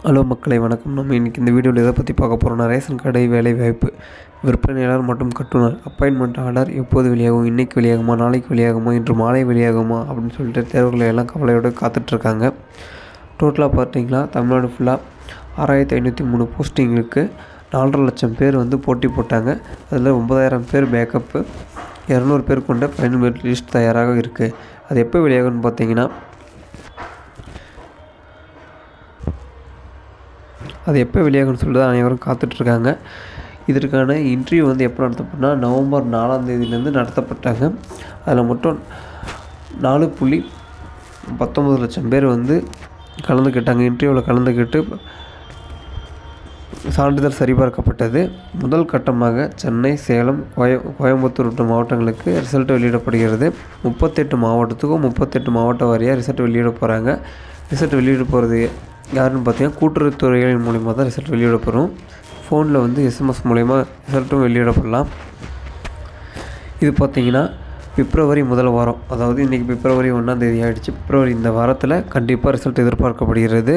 hello மக்களை வணக்கம் நம்ம இன்றைக்கி இந்த வீடியோவில் எதை பற்றி பார்க்க போகிறோம்னா ரேஷன் கடை வேலை வாய்ப்பு விற்பனையாளர் மற்றும் கட்டுனர் அப்பாயின்மெண்ட் ஆர்டர் எப்போது வெளியாகும் இன்றைக்கி வெளியாகுமா நாளைக்கு வெளியாகுமா இன்று மாலை வெளியாகுமா அப்படின்னு சொல்லிட்டு தேர்வுகளை எல்லாம் கவலையோடு காத்துட்ருக்காங்க டோட்டலாக பார்த்தீங்களா தமிழ்நாடு ஃபுல்லாக ஆறாயிரத்தி ஐநூற்றி மூணு போஸ்டிங்களுக்கு நாலரை லட்சம் பேர் வந்து போட்டி போட்டாங்க அதில் ஒன்பதாயிரம் பேர் பேக்கப்பு இரநூறு பேர் கொண்ட ஃபைனல் மெரிட் லிஸ்ட் தயாராக இருக்குது அது எப்போ வெளியாகும்னு பார்த்தீங்கன்னா அது எப்போ வெளியாகும்னு சொல்லிட்டு தான் அனைவரும் காத்துட்ருக்காங்க இதற்கான இன்டர்வியூ வந்து எப்போ நடத்தப்பட்டனா நவம்பர் நாலாம் தேதியிலேருந்து நடத்தப்பட்டாங்க அதில் மட்டும் நாலு புள்ளி பத்தொம்பது லட்சம் பேர் வந்து கலந்துக்கிட்டாங்க இன்டர்வியூவில் கலந்துக்கிட்டு சான்றிதழ் சரிபார்க்கப்பட்டது முதல் கட்டமாக சென்னை சேலம் கோய கோயம்புத்தூர் உள்ளிட்ட மாவட்டங்களுக்கு ரிசல்ட் வெளியிடப்படுகிறது முப்பத்தெட்டு மாவட்டத்துக்கும் முப்பத்தெட்டு மாவட்ட வாரியாக ரிசல்ட் வெளியிட போகிறாங்க ரிசல்ட் வெளியிட போகிறது யாருன்னு பார்த்தீங்கன்னா கூட்டுறவுத்துறைகளின் மூலிமா தான் ரிசல்ட் வெளியிடப்படும் ஃபோனில் வந்து எஸ்எம்எஸ் மூலிமா ரிசல்ட்டும் வெளியிடப்படலாம் இது பார்த்தீங்கன்னா பிப்ரவரி முதல் வாரம் அதாவது இன்றைக்கி பிப்ரவரி ஒன்றாந்தேதி ஆகிடுச்சு பிப்ரவரி இந்த வாரத்தில் கண்டிப்பாக ரிசல்ட் எதிர்பார்க்கப்படுகிறது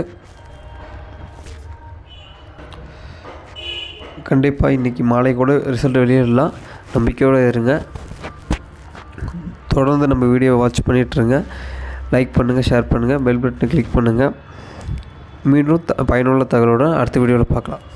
கண்டிப்பாக இன்றைக்கி மாலை கூட ரிசல்ட் வெளியிடலாம் நம்பிக்கையோடு இருங்க தொடர்ந்து நம்ம வீடியோவை வாட்ச் பண்ணிகிட்ருங்க லைக் பண்ணுங்கள் ஷேர் பண்ணுங்கள் பெல் பட்டனை கிளிக் பண்ணுங்கள் மீண்டும் த பயனுள்ள தகவலுடன் அடுத்த வீடியோவில் பார்க்கலாம்